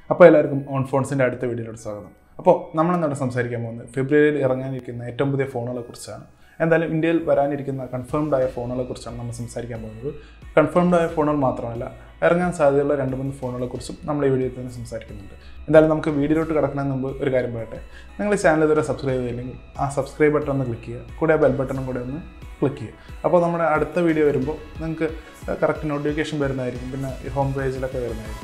അപ്പോൾ എല്ലാവർക്കും ഓൺ ഫോൺസിൻ്റെ അടുത്ത വീഡിയോയിലോട്ട് സ്വാഗതം അപ്പോൾ നമ്മൾ എന്താണ് സംസാരിക്കാൻ പോകുന്നത് ഫെബ്രുവരിയിൽ ഇറങ്ങാനിരിക്കുന്ന ഏറ്റവും പുതിയ ഫോണുകളെ കുറിച്ചാണ് എന്തായാലും ഇന്ത്യയിൽ വരാനിരിക്കുന്ന കൺഫേംഡ് ആയ ഫോണുകളെ കുറിച്ചാണ് നമ്മൾ സംസാരിക്കാൻ പോകുന്നത് കൺഫേംഡ് ആയ ഫോണുകൾ മാത്രമല്ല ഇറങ്ങാൻ സാധ്യതയുള്ള രണ്ട് മൂന്ന് ഫോണുകളെ കുറിച്ചും നമ്മൾ ഈ വീഡിയോയിൽ തന്നെ സംസാരിക്കുന്നുണ്ട് എന്തായാലും നമുക്ക് വീഡിയോയിലോട്ട് കിടക്കുന്നതിന് മുമ്പ് ഒരു കാര്യം പറയട്ടെ നിങ്ങൾ ഈ ചാനൽ ഇതുവരെ സബ്സ്ക്രൈബ് ചെയ്തില്ലെങ്കിൽ ആ സബ്സ്ക്രൈബ് ബട്ടൺ ഒന്ന് ക്ലിക്ക് ചെയ്യുക കൂടെ ബെൽ ബട്ടണും കൂടെ ഒന്ന് ക്ലിക്ക് ചെയ്യുക അപ്പോൾ നമ്മുടെ അടുത്ത വീഡിയോ വരുമ്പോൾ നിങ്ങൾക്ക് കറക്റ്റ് നോട്ടിഫിക്കേഷൻ വരുന്നതായിരിക്കും പിന്നെ ഈ ഹോം പേജിലൊക്കെ വരുന്നതായിരിക്കും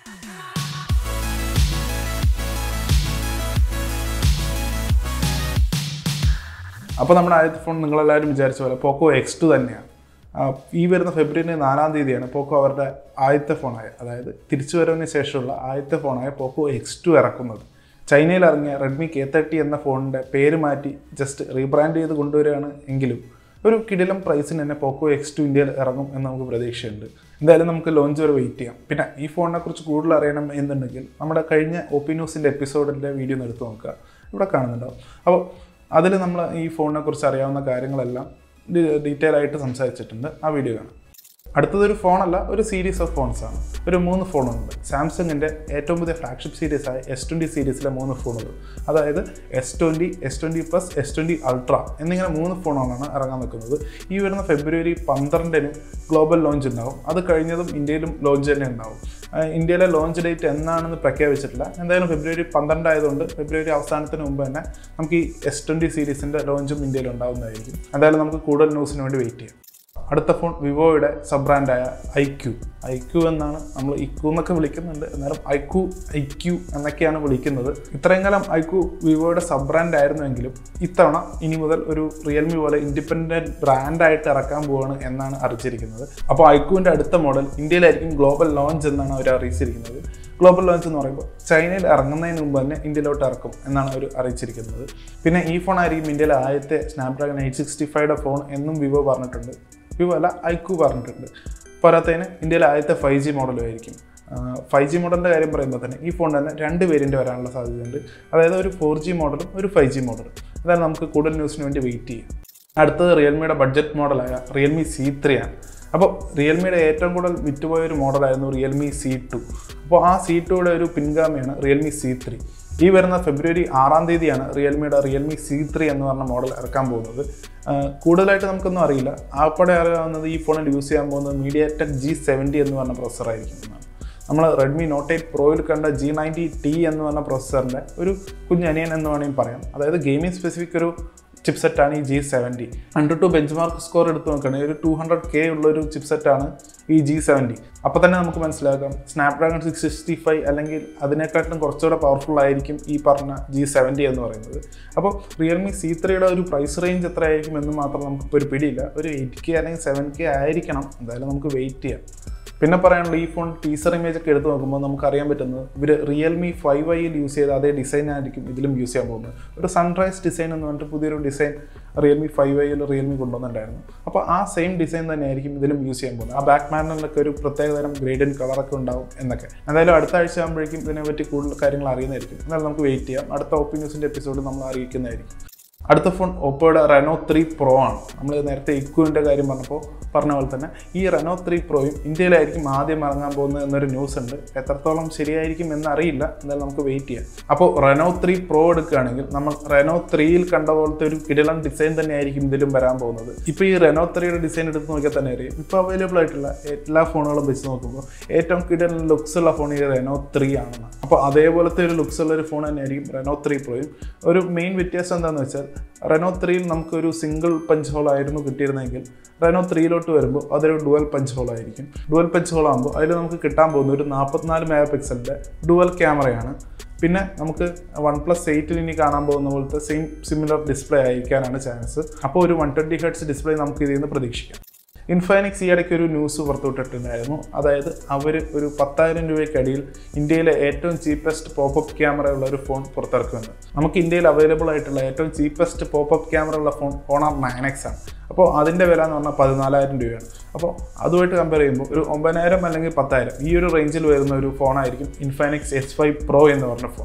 അപ്പോൾ നമ്മുടെ ആദ്യത്തെ ഫോൺ നിങ്ങളെല്ലാവരും വിചാരിച്ച പോലെ പോക്കോ എക്സ് ടു തന്നെയാണ് ആ, ഈ വരുന്ന ഫെബ്രുവരി നാലാം തീയതിയാണ് പോക്കോ അവരുടെ ആദ്യത്തെ ഫോണായ അതായത് തിരിച്ചു വരവിന് ശേഷമുള്ള ആദ്യത്തെ ഫോണായ പോക്കോ എക്സ് ടു ഇറക്കുന്നത് ചൈനയിൽ ഇറങ്ങിയ റെഡ്മി കെ തേർട്ടി എന്ന ഫോണിൻ്റെ പേര് മാറ്റി ജസ്റ്റ് റീബ്രാൻഡ് ചെയ്ത് കൊണ്ടുവരികയാണ് എങ്കിലും ഒരു കിടിലം പ്രൈസിന് തന്നെ പോക്കോ എക്സ് ടു ഇന്ത്യയിൽ ഇറങ്ങും എന്ന് നമുക്ക് പ്രതീക്ഷയുണ്ട് എന്തായാലും നമുക്ക് ലോഞ്ച് വരെ വെയിറ്റ് ചെയ്യാം പിന്നെ ഈ ഫോണിനെ കുറിച്ച് കൂടുതൽ അറിയണം എന്നുണ്ടെങ്കിൽ നമ്മുടെ കഴിഞ്ഞ ഒ പി ന്യൂസിൻ്റെ എപ്പിസോഡിൻ്റെ വീഡിയോ ഒന്ന് എടുത്ത് നോക്കുക ഇവിടെ കാണുന്നുണ്ടാവും അപ്പോൾ അതിൽ നമ്മൾ ഈ ഫോണിനെ കുറിച്ച് അറിയാവുന്ന കാര്യങ്ങളെല്ലാം ഡീറ്റെയിൽ ആയിട്ട് സംസാരിച്ചിട്ടുണ്ട് ആ വീഡിയോ കാണാം അടുത്തതൊരു ഫോണല്ല ഒരു സീരീസ് ഓഫ് ഫോൺസ് ആണ് ഒരു മൂന്ന് ഫോണുണ്ട് സാംസങ്ങിൻ്റെ ഏറ്റവും പുതിയ ഫ്ലാഗ്ഷിപ്പ് സീരീസ് ആയ എസ് ട്വൻറ്റി സീരീസിലെ മൂന്ന് ഫോണുകൾ അതായത് S twenty S twenty plus S twenty ultra എന്നിങ്ങനെ മൂന്ന് ഫോണുകളാണ് ഇറങ്ങാൻ നിൽക്കുന്നത് ഈ വരുന്ന ഫെബ്രുവരി പന്ത്രണ്ടിന് ഗ്ലോബൽ ലോഞ്ച് ഉണ്ടാവും അത് കഴിഞ്ഞതും ഇന്ത്യയിലും ലോഞ്ച് തന്നെ ഉണ്ടാവും ആ, ഇന്ത്യയിലെ ലോഞ്ച് ഡേറ്റ് എന്നാണെന്ന് പ്രഖ്യാപിച്ചിട്ടില്ല എന്തായാലും ഫെബ്രുവരി പന്ത്രണ്ട് ആയതുകൊണ്ട് ഫെബ്രുവരി അവസാനത്തിന് മുമ്പ് തന്നെ നമുക്ക് ഈ എസ് ട്വൻറ്റി സീരീസിൻ്റെ ലോഞ്ചും ഇന്ത്യയിൽ ഉണ്ടാവുന്നതായിരിക്കും എന്തായാലും നമുക്ക് കൂടുതൽ ന്യൂസിന് വേണ്ടി വെയിറ്റ് ചെയ്യാം അടുത്ത ഫോൺ വിവോയുടെ സബ് ബ്രാൻഡായ ഐക്യു ഐക്യു എന്നാണ് നമ്മൾ ഇക്കു എന്നൊക്കെ വിളിക്കുന്നുണ്ട് എന്നാലും ഐക്യു ഐക്യു എന്നൊക്കെയാണ് വിളിക്കുന്നത് ഇത്രയും കാലം ഐക്യു വിവോയുടെ സബ് ബ്രാൻഡ് ആയിരുന്നുവെങ്കിലും ഇത്തവണ ഇനി മുതൽ ഒരു റിയൽമി പോലെ ഇൻഡിപെൻഡൻറ്റ് ബ്രാൻഡായിട്ട് ഇറക്കാൻ പോവാണ് എന്നാണ് അറിയിച്ചിരിക്കുന്നത് അപ്പോൾ ഐക്യുവിൻ്റെ അടുത്ത മോഡൽ ഇന്ത്യയിലായിരിക്കും ഗ്ലോബൽ ലോഞ്ച് എന്നാണ് അവർ അറിയിച്ചിരിക്കുന്നത് ഗ്ലോബൽ ലോഞ്ച് എന്ന് പറയുമ്പോൾ ചൈനയിൽ ഇറങ്ങുന്നതിന് മുമ്പ് തന്നെ ഇന്ത്യയിലോട്ട് ഇറക്കും എന്നാണ് അവർ അറിയിച്ചിരിക്കുന്നത് പിന്നെ ഈ ഫോൺ ആയിരിക്കും ഇന്ത്യയിലെ ആദ്യത്തെ സ്നാപ്ഡ്രാഗൺ എയ്റ്റ് സിക്സ്റ്റി ഫൈവയുടെ ഫോൺ എന്നും വിവോ പറഞ്ഞിട്ടുണ്ട് വിവോ അല്ല ഐക്യു പറഞ്ഞിട്ടുണ്ട് പോരാത്തതിന് ഇന്ത്യയിലെ ആദ്യത്തെ ഫൈവ് ജി മോഡലും ആയിരിക്കും ഫൈവ് ജി മോഡലിൻ്റെ കാര്യം പറയുമ്പോൾ തന്നെ ഈ ഫോൺ തന്നെ രണ്ട് വേരിയൻ്റ് വരാനുള്ള സാധ്യതയുണ്ട് അതായത് ഒരു ഫോർ ജി മോഡലും ഒരു ഫൈവ് ജി മോഡലും അതായത് നമുക്ക് കൂടുതൽ ന്യൂസിന് വേണ്ടി വെയിറ്റ് ചെയ്യാം അടുത്തത് റിയൽമിയുടെ ബഡ്ജറ്റ് മോഡലായ റിയൽമി സി ത്രീ ആണ് അപ്പോൾ റിയൽമിയുടെ ഏറ്റവും കൂടുതൽ വിറ്റുപോയ ഒരു മോഡലായിരുന്നു റിയൽമി സി ടു അപ്പോൾ ആ സി ടുയുടെ ഒരു പിൻഗാമിയാണ് റിയൽമി സി ത്രീ ഈ വരുന്ന ഫെബ്രുവരി ആറാം തീയതിയാണ് റിയൽമിയുടെ റിയൽമി സി ത്രീ എന്ന് പറഞ്ഞ മോഡൽ ഇറക്കാൻ പോകുന്നത് ആ, കൂടുതലായിട്ട് നമുക്കൊന്നും അറിയില്ല ആപ്പടെ അറിയാവുന്നത് ഈ ഫോണിൽ യൂസ് ചെയ്യാൻ പോകുന്നത് മീഡിയ ടെക് ജി സെവൻറ്റി എന്ന് പറഞ്ഞ പ്രോസസ്സറായിരിക്കും എന്നാണ് നമ്മൾ റെഡ്മി നോട്ട് എയ്റ്റ് പ്രോയിൽ കണ്ട ജി നയൻറ്റി ടി എന്ന് പറഞ്ഞ പ്രോസസ്സറിൻ്റെ ഒരു കുഞ്ഞനിയൻ എന്ന് വേണമെങ്കിൽ പറയാം അതായത് ഗെയിമിംഗ് സ്പെസിഫിക് ഒരു ചിപ്സെറ്റാണ് ഈ G seventy hundred two benchmark score എടുത്ത് നോക്കുകയാണെങ്കിൽ ഒരു ടു ഹൺഡ്രഡ് കെ ഉള്ളൊരു ചിപ്സെറ്റാണ് ഈ ജി സെവൻറ്റി അപ്പോൾ തന്നെ നമുക്ക് മനസ്സിലാക്കാം സ്നാപ്ഡ്രാഗൺ സിക്സ് സിക്സ്റ്റി ഫൈവ് അല്ലെങ്കിൽ അതിനെക്കാട്ടിലും കുറച്ചുകൂടെ പവർഫുൾ ആയിരിക്കും ഈ പറഞ്ഞ ജി സെവൻറ്റി എന്ന് പറയുന്നത് അപ്പോൾ റിയൽമി സി ത്രീയുടെ ഒരു പ്രൈസ് റേഞ്ച് എത്ര ആയിരിക്കും എന്ന് മാത്രം നമുക്കിപ്പോൾ ഒരു പിടിയില്ല ഒരു എയ്റ്റ് കെ അല്ലെങ്കിൽ സെവൻ കെ ആയിരിക്കണം എന്തായാലും നമുക്ക് വെയിറ്റ് ചെയ്യാം പിന്നെ പറയാനുള്ള ഈ ഫോൺ ടീസർ ഇമേജ് ഒക്കെ എടുത്ത് നോക്കുമ്പോൾ നമുക്ക് അറിയാൻ പറ്റുന്നത് ഇവർ റിയൽമി ഫൈവ് ഐയിൽ യൂസ് ചെയ്ത അതേ ഡിസൈൻ ആയിരിക്കും ഇതിലും യൂസ് ചെയ്യാൻ പോകുന്നത് ഒരു സൺറൈസ് ഡിസൈൻ എന്ന് പറഞ്ഞിട്ട് പുതിയൊരു ഡിസൈൻ റിയൽമി ഫൈവ് ഐയിൽ റിയൽമി കൊണ്ടുവന്നിട്ടുണ്ടായിരുന്നു അപ്പോൾ ആ സെയിം ഡിസൈൻ തന്നെയായിരിക്കും ഇതിലും യൂസ് ചെയ്യാൻ പോകുന്നത് ആ ബാക്ക് പാനലിലൊക്കെ ഒരു പ്രത്യേകതരം ഗ്രേഡിയൻ കളറൊക്കെ ഉണ്ടാവും എന്നൊക്കെ എന്തായാലും അടുത്ത ആഴ്ച ആകുമ്പോഴേക്കും ഇതിനെപ്പറ്റി കൂടുതൽ കാര്യങ്ങൾ അറിയുന്നതായിരിക്കും എന്നാലും നമുക്ക് വെയിറ്റ് ചെയ്യാം അടുത്ത ഓപ്പി ന്യൂസിൻ്റെ എപ്പിസോഡ് നമ്മൾ അറിയിക്കുന്നതായിരിക്കും അടുത്ത ഫോൺ ഓപ്പോയുടെ റെനോ ത്രീ പ്രോ ആണ് നമ്മൾ നേരത്തെ ഇക്കുവിൻ്റെ കാര്യം പറഞ്ഞപ്പോൾ പറഞ്ഞ പോലെ തന്നെ ഈ റെനോ ത്രീ പ്രോയും ഇന്ത്യയിലായിരിക്കും ആദ്യം ഇറങ്ങാൻ പോകുന്നത് എന്നൊരു ന്യൂസ് ഉണ്ട് എത്രത്തോളം ശരിയായിരിക്കും എന്നറിയില്ല എന്നാലും നമുക്ക് വെയിറ്റ് ചെയ്യാം അപ്പോൾ റെനോ ത്രീ പ്രോ എടുക്കുകയാണെങ്കിൽ നമ്മൾ റെനോ ത്രീയിൽ കണ്ട പോലത്തെ ഒരു കിടിലൻ ഡിസൈൻ തന്നെയായിരിക്കും ഇതിലും വരാൻ പോകുന്നത് ഇപ്പോൾ ഈ റെനോ ത്രീയുടെ ഡിസൈൻ എടുത്ത് നോക്കിയാൽ തന്നെ അറിയാം ഇപ്പോൾ അവൈലബിൾ ആയിട്ടുള്ള എല്ലാ ഫോണുകളും വെച്ച് നോക്കുമ്പോൾ ഏറ്റവും കിടിലൻ ലുക്സ് ഉള്ള ഫോൺ ഈ റെനോ ത്രീ ആണെന്ന് അപ്പോൾ അതേപോലത്തെ ഒരു ലുക്സ് ഉള്ള ഒരു ഫോൺ തന്നെയായിരിക്കും റെനോ ത്രീ പ്രോയും ഒരു മെയിൻ വ്യത്യാസം എന്താണെന്ന് വെച്ചാൽ റെനോ ത്രീയിൽ നമുക്കൊരു സിംഗിൾ പഞ്ച് ഹോൾ ആയിരുന്നു കിട്ടിയിരുന്നെങ്കിൽ റെനോ ത്രീയിലോട്ട് വരുമ്പോൾ അതൊരു ഡുവൽ പഞ്ച് ഹോൾ ആയിരിക്കും ഡുവൽ പഞ്ച് ഹോൾ ആകുമ്പോൾ അതിൽ നമുക്ക് കിട്ടാൻ പോകുന്ന ഒരു നാൽപ്പത്തിനാല് മെഗാ പിക്സലിൻ്റെ ഡുവൽ ക്യാമറയാണ് പിന്നെ നമുക്ക് വൺ പ്ലസ് എയ്റ്റിൽ ഇനി കാണാൻ പോകുന്ന പോലത്തെ സെയിം സിമിലർ ഡിസ്പ്ലേ ആയിരിക്കാനാണ് ചാൻസ് അപ്പോൾ ഒരു വൺ ട്വൻറ്റി ഹെഡ്സ് ഡിസ്പ്ലേ നമുക്ക് ഇതിൽ നിന്ന് പ്രതീക്ഷിക്കാം ഇൻഫൈനിക്സ് ഈ ഇടയ്ക്ക് ഒരു ന്യൂസ് പുറത്തുവിട്ടിട്ടുണ്ടായിരുന്നു അതായത് അവർ ഒരു പത്തായിരം രൂപയ്ക്കടിയിൽ ഇന്ത്യയിലെ ഏറ്റവും ചീപ്പസ്റ്റ് പോപ്പപ്പ് ക്യാമറ ഉള്ള ഒരു ഫോൺ പുറത്തിറക്കുമെന്ന് നമുക്ക് ഇന്ത്യയിൽ അവൈലബിൾ ആയിട്ടുള്ള ഏറ്റവും ചീപ്പസ്റ്റ് പോപ്പപ്പ് ക്യാമറ ഉള്ള ഫോൺ ഓണർ നയൻ എക്സ് ആണ് അപ്പോൾ അതിൻ്റെ വില എന്ന് പറഞ്ഞാൽ പതിനാലായിരം രൂപയാണ് അപ്പോൾ അതുമായിട്ട് കമ്പയർ ചെയ്യുമ്പോൾ ഒരു ഒമ്പതിനായിരം അല്ലെങ്കിൽ പത്തായിരം ഈ ഒരു റേഞ്ചിൽ വരുന്ന ഒരു ഫോണായിരിക്കും ഇൻഫൈനിക്സ് എസ് ഫൈവ് പ്രോ എന്ന് പറഞ്ഞ ഫോൺ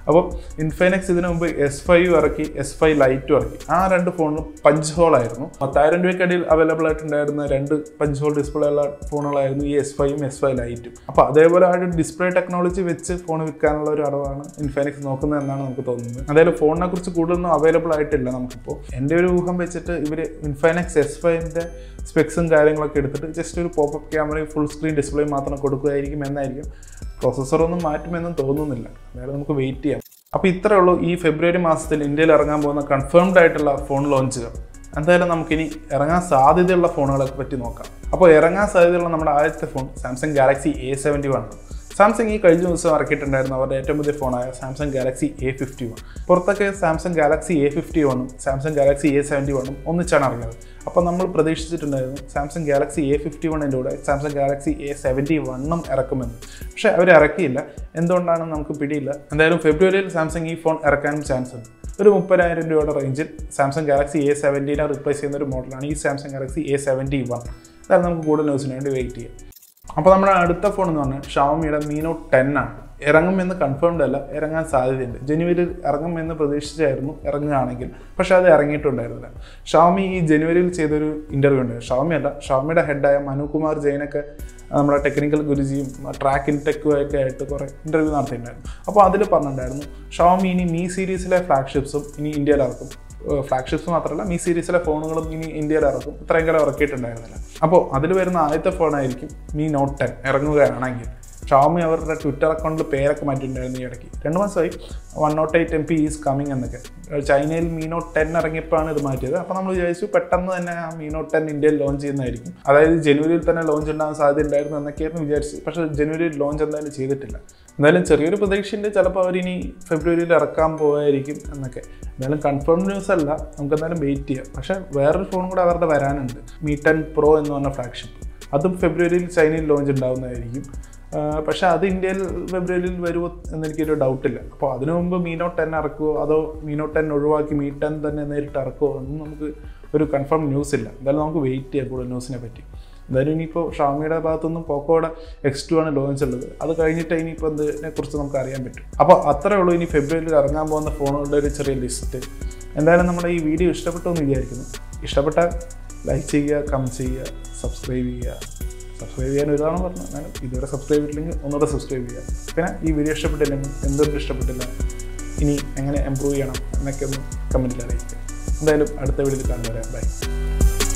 അപ്പോൾ ഇൻഫൈനക്സ് ഇതിനു മുമ്പ് എസ് ഫൈവ് ഇറക്കി എസ് ഫൈവ് ലൈറ്റും ഇറക്കി ആ രണ്ട് ഫോണിലും പഞ്ച് ഹോൾ ആയിരുന്നു പത്തായിരം രൂപയ്ക്കടിയിൽ അവൈലബിൾ ആയിട്ടുണ്ടായിരുന്ന രണ്ട് പഞ്ച് ഹോൾ ഡിസ്പ്ലേ ഉള്ള ഫോണുകളായിരുന്നു ഈ എസ് ഫൈവും എസ് ഫൈവ് ലൈറ്റും അപ്പോൾ അതേപോലെ ആ ഒരു ഡിസ്പ്ലേ ടെക്നോളജി വെച്ച് ഫോൺ വിൽക്കാനുള്ള ഒരു അടവാണ് ഇൻഫൈനക്സ് നോക്കുന്നത് എന്നാണ് നമുക്ക് തോന്നുന്നത് അതായത് ഫോണിനെ കുറിച്ച് കൂടുതലൊന്നും അവൈലബിൾ ആയിട്ടില്ല നമുക്കിപ്പോൾ എൻ്റെ ഒരു ഊഹം വെച്ചിട്ട് ഇവർ ഇൻഫൈനക്സ് എസ് ഫൈവിൻ്റെ സ്പെക്സും കാര്യങ്ങളൊക്കെ എടുത്തിട്ട് ജസ്റ്റ് ഒരു പോപ്പപ്പ് ക്യാമറയും ഫുൾ സ്ക്രീൻ ഡിസ്പ്ലേ മാത്രം കൊടുക്കുകയായിരിക്കും എന്നായിരിക്കും പ്രോസസ്സറൊന്നും മാറ്റുമെന്നും തോന്നുന്നില്ല അതായത് നമുക്ക് വെയിറ്റ് ചെയ്യാം അപ്പോൾ ഇത്രയേ ഉള്ളൂ ഈ ഫെബ്രുവരി മാസത്തിൽ ഇന്ത്യയിൽ ഇറങ്ങാൻ പോകുന്ന കൺഫേംഡ് ആയിട്ടുള്ള ഫോൺ ലോഞ്ചുകൾ എന്തായാലും നമുക്കിനി ഇറങ്ങാൻ സാധ്യതയുള്ള ഫോണുകളെ പറ്റി നോക്കാം അപ്പോൾ ഇറങ്ങാൻ സാധ്യതയുള്ള നമ്മുടെ ആദ്യത്തെ phone Samsung Galaxy A seventy one Samsung ഈ കഴിഞ്ഞ ദിവസം ഇറക്കിയിട്ടുണ്ടായിരുന്നു അവരുടെ ഏറ്റവും പുതിയ ഫോണായ Samsung Galaxy A fifty one പുറത്തൊക്കെ സാംസങ് ഗാലക്സി എ ഫിഫ്റ്റി വണ്ണും സാംസങ് ഗാലക്സി എ സെവൻറ്റി വണ്ണും ഒന്നിച്ചാണ് ഇറങ്ങിയത് അപ്പോൾ നമ്മൾ പ്രതീക്ഷിച്ചിട്ടുണ്ടായിരുന്നു സാംസങ് ഗാലക്സി എ ഫിഫ്റ്റി വണ്ണിൻ്റെ കൂടെ സാംസങ് ഗാലക്സി എ സെവൻറ്റി വണ്ണും ഇറക്കുമെന്ന് പക്ഷേ അവർ ഇറക്കിയില്ല എന്തുകൊണ്ടാണെന്ന് നമുക്ക് പിടിയില്ല എന്തായാലും ഫെബ്രുവരിയിൽ സാംസങ് ഈ ഫോൺ ഇറക്കാനും ചാൻസ് ഉണ്ട് ഒരു മുപ്പതിനായിരം രൂപയുടെ റേഞ്ചിൽ സാംസങ് ഗാലക്സി എ സെവൻറ്റീനെ റിപ്ലേസ് ചെയ്യുന്ന ഒരു മോഡലാണ് ഈ Samsung Galaxy A seventy one അതായത് നമുക്ക് കൂടുതൽ ന്യൂസിന് വേണ്ടി വെയിറ്റ് ചെയ്യാം അപ്പോൾ നമ്മുടെ അടുത്ത ഫോൺ എന്ന് പറഞ്ഞാൽ ഷവമിയുടെ മീനോ ടെൻ ആണ് ഇറങ്ങുമെന്ന് കൺഫേംഡ് അല്ല ഇറങ്ങാൻ സാധ്യതയുണ്ട് ജനുവരിയിൽ ഇറങ്ങുമെന്ന് പ്രതീക്ഷിച്ചായിരുന്നു ഇറങ്ങുകയാണെങ്കിൽ പക്ഷെ അത് ഇറങ്ങിയിട്ടുണ്ടായിരുന്നില്ല ഷവമി ഈ ജനുവരിയിൽ ചെയ്തൊരു ഇൻ്റർവ്യൂ ഉണ്ട് ഷവമി അല്ല ഷവമിയുടെ ഹെഡായ മനുകുമാർ ജെയിനൊക്കെ നമ്മുടെ ടെക്നിക്കൽ ഗുരുജിയും ട്രാക്ക് ഇൻടെക്കും ഒക്കെ ആയിട്ട് കുറേ ഇൻ്റർവ്യൂ നടത്തിയിട്ടുണ്ടായിരുന്നു അപ്പോൾ അതിൽ പറഞ്ഞിട്ടുണ്ടായിരുന്നു ഷവമി ഇനി മീ സീരീസിലെ ഫ്ലാഗ്ഷിപ്സും ഇനി ഇന്ത്യയിൽ ഇറക്കും ഫ്ലാഗ്ഷിപ്സ് മാത്രമല്ല മീ സീരീസിലെ ഫോണുകളും ഇനി ഇന്ത്യയിൽ ഇറക്കും ഇത്രയും കാലം ഇറക്കിയിട്ടുണ്ടായിരുന്നില്ല അപ്പോൾ അതിൽ വരുന്ന ആദ്യത്തെ ഫോണായിരിക്കും മീ നോട്ട് ടെൻ ഇറങ്ങുകയാണെങ്കിൽ ഷാമി അവരുടെ ട്വിറ്റർ അക്കൗണ്ടിൽ പേരൊക്കെ മാറ്റിയിട്ടുണ്ടായിരുന്നു ഈ ഇടയ്ക്ക് രണ്ട് മാസമായി one note eight M P is coming എന്നൊക്കെ ചൈനയിൽ മീനോ ടെൻ ഇറങ്ങിയപ്പോഴാണ് ഇത് മാറ്റിയത് അപ്പോൾ നമ്മൾ വിചാരിച്ചു പെട്ടെന്ന് തന്നെ ആ മീനോ ടെൻ ഇന്ത്യയിൽ ലോഞ്ച് ചെയ്യുന്നതായിരിക്കും അതായത് ജനുവരിയിൽ തന്നെ ലോഞ്ച് ഉണ്ടാകാൻ സാധ്യത ഉണ്ടായിരുന്നു എന്നൊക്കെയായിരുന്നു വിചാരിച്ചത് പക്ഷേ ജനുവരിയിൽ ലോഞ്ച് എന്തായാലും ചെയ്തിട്ടില്ല എന്തായാലും ചെറിയൊരു പ്രതീക്ഷയുണ്ട് ചിലപ്പോൾ അവരിനി ഫെബ്രുവരിയിൽ ഇറക്കാൻ പോകായിരിക്കും എന്നൊക്കെ എന്തായാലും കൺഫേം ന്യൂസ് അല്ല നമുക്ക് എന്തായാലും വെയിറ്റ് ചെയ്യാം പക്ഷേ വേറൊരു ഫോൺ കൂടെ അവരുടെ വരാനുണ്ട് മീ ടെൻ പ്രോ എന്ന് പറഞ്ഞ ഫ്ലാഗ്ഷിപ്പ് അതും ഫെബ്രുവരിയിൽ ചൈനയിൽ ലോഞ്ച് ഉണ്ടാവുന്നതായിരിക്കും പക്ഷേ അത് ഇന്ത്യയിൽ ഫെബ്രുവരിയിൽ വരുമോ എന്നെനിക്കൊരു ഡൗട്ടില്ല അപ്പോൾ അതിനു മുമ്പ് മീനോ ടെൻ ഇറക്കുമോ അതോ മീനോ ടെൻ ഒഴിവാക്കി മീ ടെൻ തന്നെ നേരിട്ട് ഇറക്കുമോ ഒന്നും നമുക്ക് ഒരു കൺഫേം ന്യൂസ് ഇല്ല എന്തായാലും നമുക്ക് വെയിറ്റ് ചെയ്യാം കൂടുതൽ ന്യൂസിനെ പറ്റി എന്തായാലും ഇനിയിപ്പോൾ ഷാമിയുടെ ഭാഗത്തുനിന്നും പോക്കോയുടെ എക്സ് ടു ആണ് ലോഞ്ച് ഉള്ളത് അത് കഴിഞ്ഞിട്ട് ഇനിയിപ്പോൾ ഇതിനെ കുറിച്ച് നമുക്ക് അറിയാൻ പറ്റും അപ്പോൾ അത്രേ ഉള്ളൂ ഇനി ഫെബ്രുവരിയിൽ ഇറങ്ങാൻ പോകുന്ന ഫോണുകളുടെ ഒരു ചെറിയ ലിസ്റ്റ് എന്തായാലും നമ്മുടെ ഈ വീഡിയോ ഇഷ്ടപ്പെട്ടു എന്ന് വിചാരിക്കുന്നു ഇഷ്ടപ്പെട്ടാൽ ലൈക്ക് ചെയ്യുക കമൻറ്റ് ചെയ്യുക സബ്സ്ക്രൈബ് ചെയ്യുക സബ്സ്ക്രൈബ് ചെയ്യാൻ ഒരു തവണ പറഞ്ഞു എന്നാലും ഇതുവരെ സബ്സ്ക്രൈബ് ചെയ്തില്ലെങ്കിൽ ഒന്നുകൂടെ സബ്സ്ക്രൈബ് ചെയ്യുക പിന്നെ ഈ വീഡിയോ ഇഷ്ടപ്പെട്ടില്ലെങ്കിൽ എന്തുകൊണ്ട് ഇഷ്ടപ്പെട്ടില്ല ഇനി എങ്ങനെ ഇമ്പ്രൂവ് ചെയ്യണം എന്നൊക്കെ ഒന്ന് കമൻറ്റിൽ അറിയിക്കുക എന്തായാലും അടുത്ത വീഡിയോയിൽ കാണുന്നവരെ ബൈ